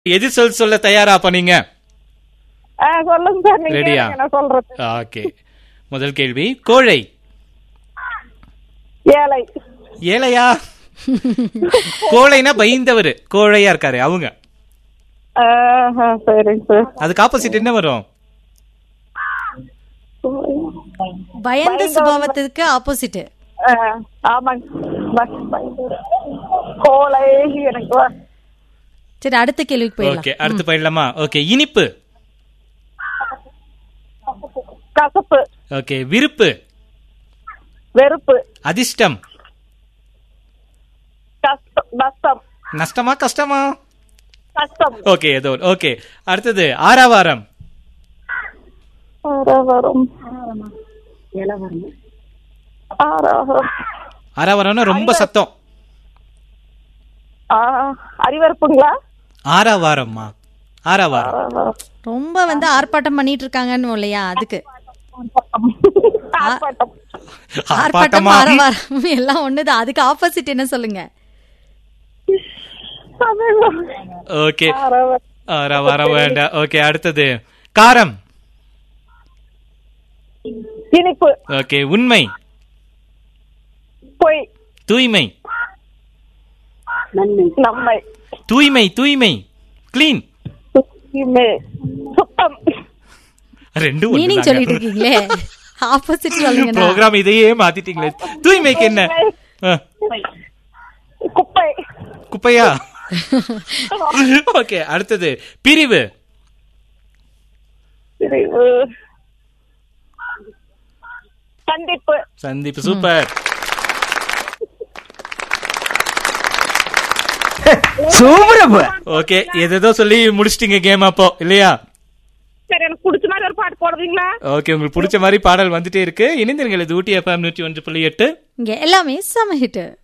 எது சொல் சொல்ல தயாரா அப்ப நீங்க ஆ, சொல்லுங்க சார் நீங்க ரெடியா? கேளுங்க, நான் சொல்றது ஓகே முதல் கேள்வி கோழை ஏழை ஏழையா கோழைனா பயந்தவர் கோழையா இருக்காரு அவங்க ஆஹா, சரிங்க சார் அதுக்கு ஆப்போசிட் என்ன வரும் பயந்த சுபாவத்துக்கு ஆப்போசிட் ஆ, ஆமாங்க பஸ் பயந்து. கோலை எனக்கு வ- சரி அடுத்த கேள்விக்கு போயிடலாம் ஓகே அடுத்து போயிடலாமா ஓகே இனிப்பு கசப்பு ஓகே விருப்பு வெறுப்பு அதிர்ஷ்டம் கஷ்டம் நஷ்டம் நஷ்டமா கஷ்டமா கஷ்டம் ஓகே ஏதோ ஓகே அடுத்தது ஆறாவாரம் ஆறாவரம் ஆறாவரம் ஆறாவாரம்னா ரொம்ப சத்தம் ஆ, அறிவறுப்புங்களா ஆறாவாரம்மா ஆறாவாரம் ஆறாவரம். ரொம்ப வந்து ஆர்ப்பாட்டம் பண்ணிட்டு இருக்காங்கன்னு இல்லையா அதுக்கு ஆர்ப்பாட்டம் ஆர்ப்பாட்டம் ஆர்ப்பாட்டமா ஆரவாரம் எல்லாம் ஒண்ணுதான் அதுக்கு ஆப்போசிட் என்ன சொல்லுங்க அதுதான். ஓகே ஆறாவரம். ஆறாவாரம் வேண்டாம் ஓகே அடுத்தது காரம் இனிப்பு ஓகே உண்மை பொய் தூய்மை நம்மை தூய்மை தூய்மை கிளீன் தூய்மை, சுத்தம் ரெண்டும் மீனிங் சொல்லிட்டு இருக்கீங்களே ஆப்போசிட் சொல்லுங்க ப்ரோக்ராம் இதையே மாத்திட்டீங்களே தூய்மைக்கு என்ன ஆ, குப்பை குப்பையா ஓகே அடுத்தது பிரிவு பிரிவு சந்திப்பு சந்தீப் சூப்பர் ஓகே எதோ சொல்லி முடிச்சிட்டீங்க கேம் அப்போ இல்லையா சரி எனக்கு பிடிச்ச மாதிரி ஒரு பாட்டு போடுவீங்களா ஓகே உங்களுக்கு பிடிச்ச மாதிரி பாடல் வந்துட்டே இருக்கு இணைந்திருங்கள் இது ஊட்டி எஃப்எம் நூற்றி ஒன்று புள்ளி எட்டு இங்க எல்லாமே சம ஹிட்